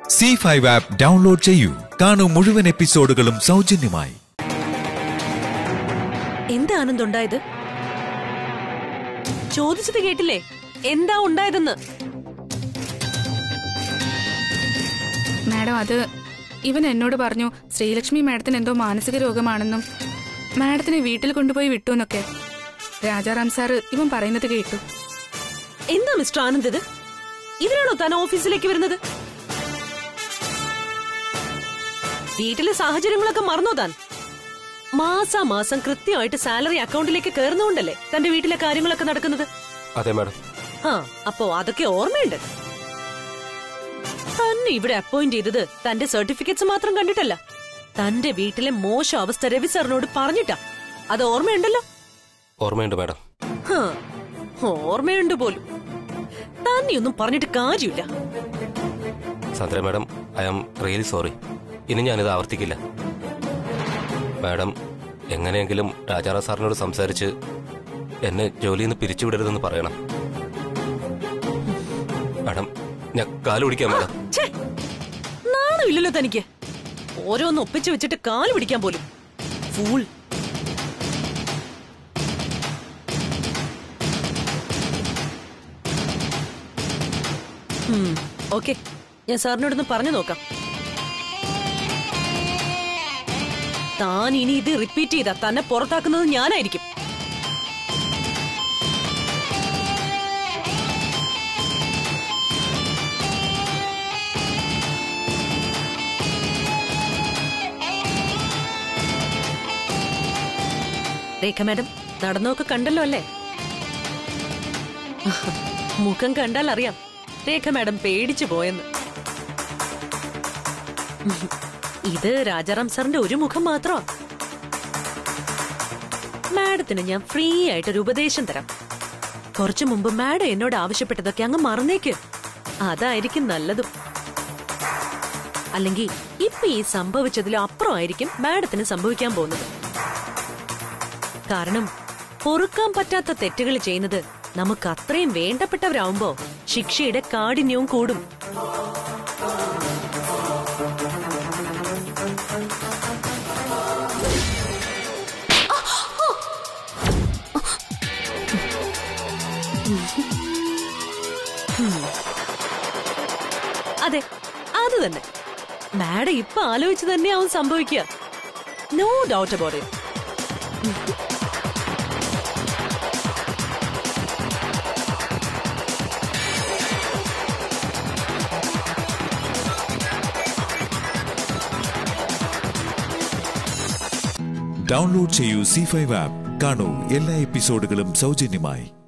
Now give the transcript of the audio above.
C five app download ചെയ്യൂ കാണൂ മുഴുവൻ എപ്പിസോഡുകളും സൗജന്യമായി എന്താ ആനന്ദ് ഉണ്ടായത് ചോദിച്ചത് കേട്ടില്ലേ എന്താ ഉണ്ടായതെന്ന് മാഡം അത് ഇവൻ എന്നോട് പറഞ്ഞു ശ്രീലക്ഷ്മി മാഡത്തിന് എന്തോ മാനസിക രോഗമാണെന്നും മാഡത്തിനെ വീട്ടിൽ കൊണ്ടുപോയി വിട്ടു എന്നൊക്കെ രാജാറാം സാറ് ഇവൻ പറയുന്നത് കേട്ടു എന്താ മിസ്റ്റർ ആനന്ദ് ഇത് ഇതിനാണോ താൻ ഓഫീസിലേക്ക് വരുന്നത് വീട്ടിലെ സാഹചര്യങ്ങളൊക്കെ മറന്നോ താൻ മാസാമാസം കൃത്യമായിട്ട് സാലറി അക്കൗണ്ടിലേക്ക് കയറുന്നോണ്ടല്ലേ തന്റെ വീട്ടിലെ കാര്യങ്ങളൊക്കെ നടക്കുന്നത് അതെ മാഡം ആ അപ്പോ അതൊക്കെ ഓർമ്മയുണ്ട് തന്നെ ഇവിടെ അപ്പോയിന്റ് ചെയ്തത് തന്റെ സർട്ടിഫിക്കറ്റ്സ് മാത്രം കണ്ടിട്ടല്ല തന്റെ വീട്ടിലെ മോശം അവസ്ഥ രവി സാറിനോട് പറഞ്ഞിട്ടാ അത് ഓർമ്മയുണ്ടല്ലോ ഓർമ്മയുണ്ട് മാഡം ഹാ, ഓർമ്മയുണ്ട് പോലും തന്നെയൊന്നും പറഞ്ഞിട്ട് കാര്യമില്ല Sandra madam I am really sorry ഇനി ഞാനിത് ആവർത്തിക്കില്ല മാഡം എങ്ങനെയെങ്കിലും രാജാറാം സാറിനോട് സംസാരിച്ച് എന്നെ ജോലിയിൽ നിന്ന് പിരിച്ചുവിടരുതെന്ന് പറയണം മാഡം ഞാൻ കാല് പിടിക്കാം മാഡം ഛേ, നാണമില്ലല്ലോ തനിക്ക് ഓരോന്ന് ഒപ്പിച്ചു വെച്ചിട്ട് കാല് പിടിക്കാൻ പോലും ഫൂൾ ഓക്കെ ഞാൻ സാറിനോടൊന്ന് പറഞ്ഞു നോക്കാം താൻ ഇനി ഇത് റിപ്പീറ്റ് ചെയ്താ തന്നെ പുറത്താക്കുന്നത് ഞാനായിരിക്കും രേഖ മാഡം നടന്നൊക്കെ കണ്ടല്ലോ അല്ലേ മുഖം കണ്ടാൽ അറിയാം രേഖ മാഡം പേടിച്ചു പോയെന്ന് ഇത് രാജാറാം സാറിന്റെ ഒരു മുഖം മാത്രമാ മാഡത്തിന് ഞാൻ ഫ്രീ ആയിട്ടൊരു ഉപദേശം തരാം കുറച്ചു മുമ്പ് മാഡം എന്നോട് ആവശ്യപ്പെട്ടതൊക്കെ അങ്ങ് മറന്നേക്ക് അതായിരിക്കും നല്ലതും അല്ലെങ്കിൽ ഇപ്പൊ ഈ സംഭവിച്ചതിലും അപ്പുറമായിരിക്കും മാഡത്തിന് സംഭവിക്കാൻ പോകുന്നത് കാരണം പൊറുക്കാൻ പറ്റാത്ത തെറ്റുകൾ ചെയ്യുന്നത് നമുക്ക് അത്രയും വേണ്ടപ്പെട്ടവരാവുമ്പോ ശിക്ഷയുടെ കാഠിന്യവും കൂടും അതെ അത് തന്നെ മാഡം ഇപ്പൊ ആലോചിച്ച് തന്നെയാവും സംഭവിക്കുക no doubt about it download ചെയ്യൂ സി ഫൈവ് ആപ്പ് കാണൂ എല്ലാ എപ്പിസോഡുകളും സൗജന്യമായി